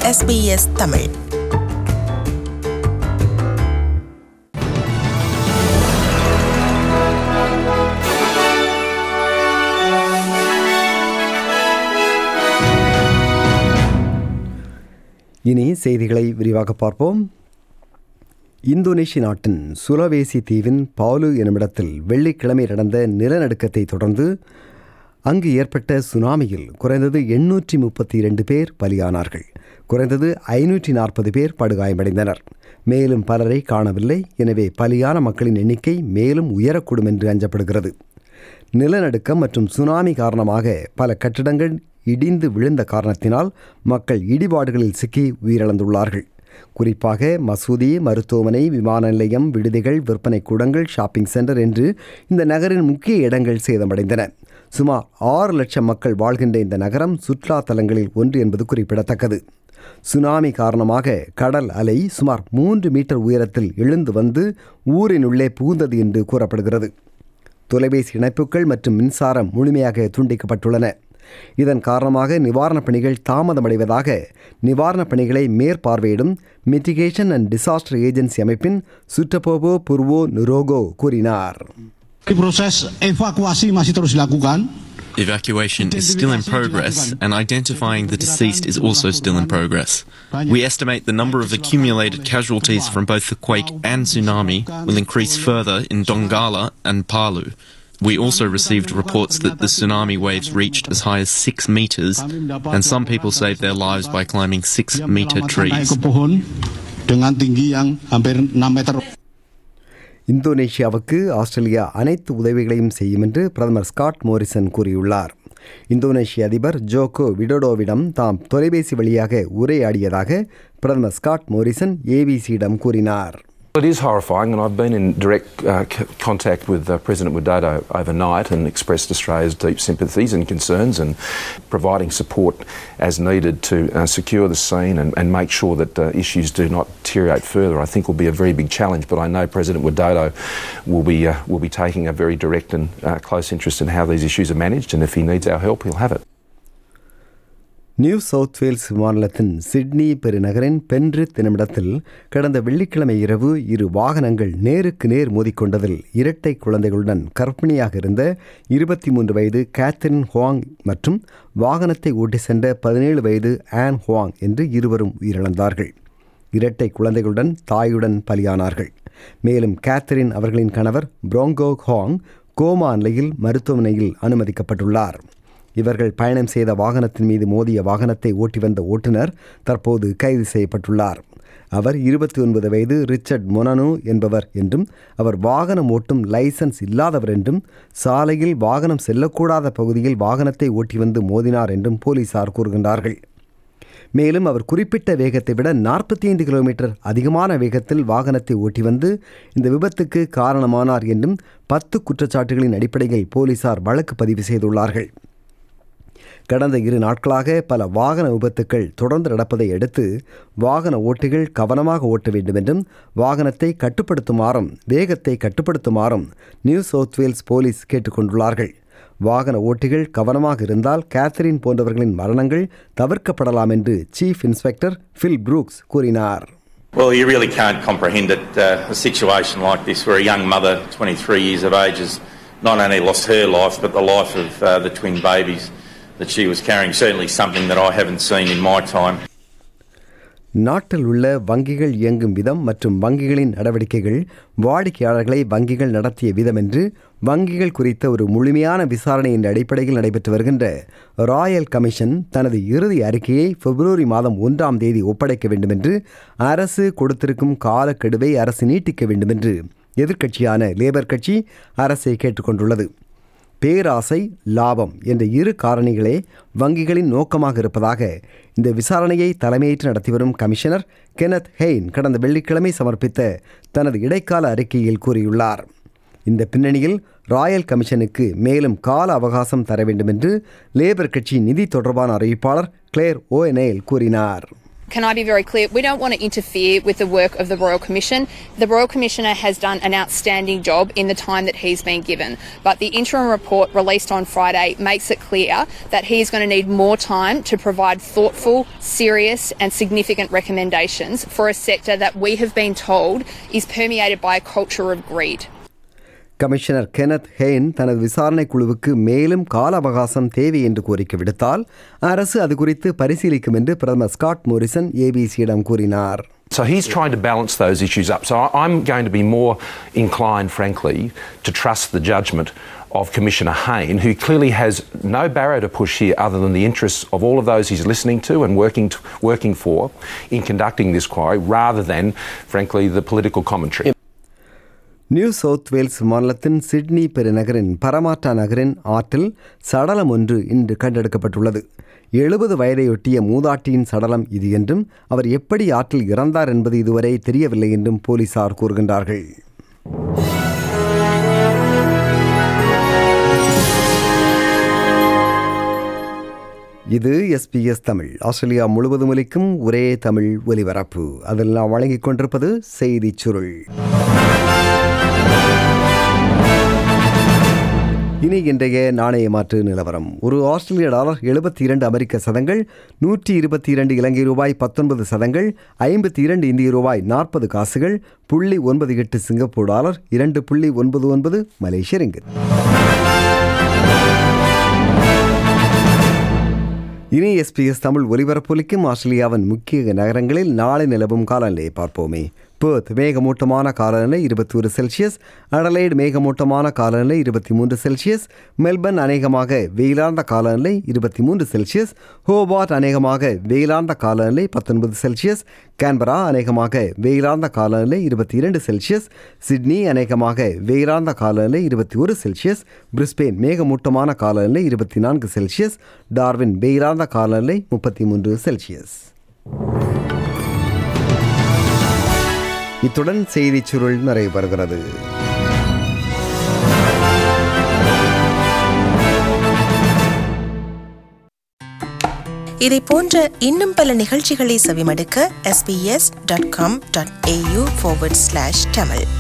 SBS Tamil இனி செய்திகளை விரிவாக பார்ப்போம் இந்தோனேஷிய நாட்டின் சுலவேசி தீவின் பாலு என்னுமிடத்தில் வெள்ளிக்கிழமை நடந்த நிலநடுக்கத்தை தொடர்ந்து அங்கு ஏற்பட்ட சுனாமியில் குறைந்தது எண்ணூற்றி முப்பத்தி இரண்டு பேர் பலியானார்கள் குறைந்தது ஐநூற்றி நாற்பது பேர் படுகாயமடைந்தனர் மேலும் பலரை காணவில்லை எனவே பலியான மக்களின் எண்ணிக்கை மேலும் உயரக்கூடும் என்று அஞ்சப்படுகிறது நிலநடுக்கம் மற்றும் சுனாமி காரணமாக பல கட்டிடங்கள் இடிந்து விழுந்த காரணத்தினால் மக்கள் இடிபாடுகளில் சிக்கி உயிரிழந்துள்ளார்கள் குறிப்பாக மசூதி மருத்துவமனை விமான நிலையம் விடுதிகள் விற்பனை கூடங்கள் ஷாப்பிங் சென்டர் என்று இந்த நகரின் முக்கிய இடங்கள் சேதமடைந்தன சுமார் ஆறு லட்சம் மக்கள் வாழ்கின்ற இந்த நகரம் சுற்றுலா தலங்களில் ஒன்று என்பது குறிப்பிடத்தக்கது சுனாமி காரணமாக கடல் அலை சுமார் மூன்று மீட்டர் உயரத்தில் எழுந்து வந்து ஊரினுள்ளே புகுந்தது என்று கூறப்படுகிறது தொலைபேசி இணைப்புகள் மற்றும் மின்சாரம் முழுமையாக துண்டிக்கப்பட்டுள்ளன இதன் காரணமாக நிவாரணப் பணிகள் தாமதமடைவதாக நிவாரணப் பணிகளை மேற்பார்வையிடும் மிட்டிகேஷன் அண்ட் டிசாஸ்டர் ஏஜென்சி அமைப்பின் சுட்டபோபோ புர்வோ நுரோகோ கூறினார் Proses evakuasi masih terus dilakukan. Evacuation is still in progress, and identifying the deceased is also still in progress. We estimate the number of accumulated casualties from both the quake and tsunami will increase further in Dongala and Palu. We also received reports that the tsunami waves reached as high as six meters, and some people saved their lives by climbing six meter Naik trees. ke pohon dengan tinggi yang hampir 6 meter. இந்தோனேஷியாவுக்கு Australia அனைத்து உதவிகளையும் செய்யும் என்று பிரதமர் Scott Morrison கூறியுள்ளார் இந்தோனேஷிய அதிபர் Joko விடோடோவிடம் தாம் தொலைபேசி வழியாக உரையாடியதாக பிரதமர் ஸ்காட் மோரிசன் ஏபிசியிடம் கூறினார் It is horrifying, and I've been in direct uh, c- contact with uh, President Widodo overnight and expressed Australia's deep sympathies and concerns and providing support as needed to uh, secure the scene and, and make sure that uh, issues do not deteriorate further. I think will be a very big challenge, but I know President Widodo will be, uh, will be taking a very direct and uh, close interest in how these issues are managed, and if he needs our help, he'll have it. New South Wales மாநிலத்தின் Sydney பெருநகரின் Penrith என்னுமிடத்தில் கடந்த வெள்ளிக்கிழமை இரவு இரு வாகனங்கள் நேருக்கு நேர் மோதிக்கொண்டதில் இரட்டை குழந்தைகளுடன் கர்ப்பிணியாக இருந்த இருபத்தி மூன்று வயது கேத்தரின் ஹுவாங் மற்றும் வாகனத்தை ஓட்டி சென்ற பதினேழு வயது ஆன் ஹுவாங் என்று இருவரும் உயிரிழந்தார்கள் இரட்டை குழந்தைகளுடன் தாயுடன் பலியானார்கள் மேலும் கேத்தரின் அவர்களின் கணவர் புரோங்கோ ஹாங் கோமா நிலையில் மருத்துவமனையில் அனுமதிக்கப்பட்டுள்ளார் இவர்கள் பயணம் செய்த வாகனத்தின் மீது மோதிய வாகனத்தை ஓட்டி வந்த ஓட்டுநர் தற்போது கைது செய்யப்பட்டுள்ளார் அவர் இருபத்தி ஒன்பது வயது ரிச்சர்ட் மொனனு என்பவர் என்றும் அவர் வாகனம் ஓட்டும் லைசன்ஸ் இல்லாதவர் என்றும் சாலையில் வாகனம் செல்லக்கூடாத பகுதியில் வாகனத்தை ஓட்டி வந்து மோதினார் என்றும் போலீசார் கூறுகின்றார்கள் மேலும் அவர் குறிப்பிட்ட வேகத்தை விட நாற்பத்தி ஐந்து கிலோமீட்டர் அதிகமான வேகத்தில் வாகனத்தை ஓட்டி வந்து இந்த விபத்துக்கு காரணமானார் என்றும் பத்து குற்றச்சாட்டுகளின் அடிப்படையில் போலீசார் வழக்கு பதிவு செய்துள்ளார்கள் கடந்த இரு நாட்களாக பல வாகன விபத்துக்கள் தொடர்ந்து நடப்பதை அடுத்து வாகன ஓட்டிகள் கவனமாக ஓட்ட வேண்டும் என்றும் வாகனத்தை கட்டுப்படுத்துமாறும் வேகத்தை கட்டுப்படுத்துமாறும் நியூ சவுத் வேல்ஸ் போலீஸ் கேட்டுக்கொண்டுள்ளார்கள் வாகன ஓட்டிகள் கவனமாக இருந்தால் கேத்தரின் போன்றவர்களின் மரணங்கள் தவிர்க்கப்படலாம் என்று சீஃப் இன்ஸ்பெக்டர் ஃபில் ப்ரூக்ஸ் கூறினார் Well, you really can't comprehend that uh, a situation like this, where a young mother, 23 years of age, has not only lost her life, but the life of uh, the twin babies that she was carrying. Certainly something that I haven't seen in my time. நாட்டில் உள்ள வங்கிகள் இயங்கும் விதம் மற்றும் வங்கிகளின் நடவடிக்கைகள் வாடிக்கையாளர்களை வங்கிகள் நடத்திய விதம் என்று வங்கிகள் குறித்த ஒரு முழுமையான விசாரணையின் அடிப்படையில் நடைபெற்று வருகின்ற ராயல் கமிஷன் தனது இறுதி அறிக்கையை பிப்ரவரி மாதம் ஒன்றாம் தேதி ஒப்படைக்க வேண்டும் என்று அரசு கொடுத்திருக்கும் காலக்கெடுவை அரசு நீட்டிக்க வேண்டும் என்று எதிர்க்கட்சியான லேபர் கட்சி அரசை கேட்டுக்கொண்டுள்ளது பேராசை லாபம் என்ற இரு காரணிகளே வங்கிகளின் நோக்கமாக இருப்பதாக இந்த விசாரணையை தலைமையேற்று நடத்தி வரும் கமிஷனர் கெனத் ஹெயின் கடந்த வெள்ளிக்கிழமை சமர்ப்பித்த தனது இடைக்கால அறிக்கையில் கூறியுள்ளார் இந்த பின்னணியில் ராயல் கமிஷனுக்கு மேலும் கால அவகாசம் தர வேண்டும் என்று லேபர் கட்சி நிதி தொடர்பான அறிவிப்பாளர் கிளேர் ஓஎனேல் கூறினார் Can I be very clear? We don't want to interfere with the work of the Royal Commission. The Royal Commissioner has done an outstanding job in the time that he's been given. But the interim report released on Friday makes it clear that he is going to need more time to provide thoughtful, serious, and significant recommendations for a sector that we have been told is permeated by a culture of greed. Commissioner Kenneth Hayne தனது விசாரணை குழுவுக்கு மேலும் கால அவகாசம் தேவை என்று கோரிக்கை விடுத்தால் அரசு அது குறித்து பரிசீலிக்கும் என்று பிரதமர் ஸ்காட் மோரிசன் ஏபிசியிடம் கூறினார் So he's trying to balance those issues up. So I- I'm going to be more inclined, frankly, to trust the judgment of Commissioner Hayne, who clearly has no barrow to push here other than the interests of all of those he's listening to and working, to, working for in conducting this inquiry, rather than, frankly, the political commentary. New South Wales மாநிலத்தின் Sydney பெருநகரின் Parramatta நகரின் ஆற்றில் சடலம் ஒன்று இன்று கண்டெடுக்கப்பட்டுள்ளது எழுபது வயதையொட்டிய மூதாட்டியின் சடலம் இது என்றும் அவர் எப்படி ஆற்றில் இறந்தார் என்பது இதுவரை தெரியவில்லை என்றும் போலீசார் கூறுகின்றார்கள் இது எஸ்பிஎஸ் தமிழ் ஆஸ்திரேலியா முழுவதும் ஒலிக்கும் ஒரே தமிழ் ஒலிபரப்பு அதில் நாம் வழங்கிக் கொண்டிருப்பது செய்திச் சுருள் இனி இன்றைய நாணய மாற்று நிலவரம் ஒரு ஆஸ்திரேலிய டாலர் எழுபத்தி இரண்டு அமெரிக்க சதங்கள் நூற்றி இருபத்தி இரண்டு இலங்கை ரூபாய் பத்தொன்பது சதங்கள் ஐம்பத்தி இரண்டு இந்திய ரூபாய் நாற்பது காசுகள் புள்ளி ஒன்பது எட்டு சிங்கப்பூர் டாலர் இரண்டு புள்ளி ஒன்பது ஒன்பது மலேசிய ரிங்கிட் இனி எஸ்பிஎஸ் தமிழ் ஒலிபரப்பொலிக்கும் ஆஸ்திரேலியாவின் முக்கிய நகரங்களில் நாளை நிலவும் காலநிலையை பார்ப்போமே பேர்த் மேகமூட்டமான காலநிலை இருபத்தி ஒரு செல்சியஸ் அடலைடு மேகமூட்டமான காலநிலை இருபத்தி மூன்று செல்சியஸ் மெல்பர்ன் அநேகமாக வெயிலார்ந்த காலநிலை இருபத்தி மூன்று செல்சியஸ் ஹோபார்ட் அநேகமாக வெயிலார்ந்த காலநிலை பத்தொன்பது செல்சியஸ் கேன்பரா அநேகமாக வெயிலார்ந்த காலநிலை இருபத்தி இரண்டு செல்சியஸ் சிட்னி அநேகமாக வெயிலார்ந்த காலநிலை இருபத்தி ஒரு செல்சியஸ் பிரிஸ்பெயின் மேகமூட்டமான காலநிலை இருபத்தி நான்கு செல்சியஸ் டார்வின் வெயிலார்ந்த காலநிலை முப்பத்தி மூன்று செல்சியஸ் இத்துடன் செய்திச் சுருள் நிறைவு பெறுகிறது இதை போன்ற இன்னும் பல நிகழ்ச்சிகளை செவிமடுக்க sbs.com.au forward slash tamil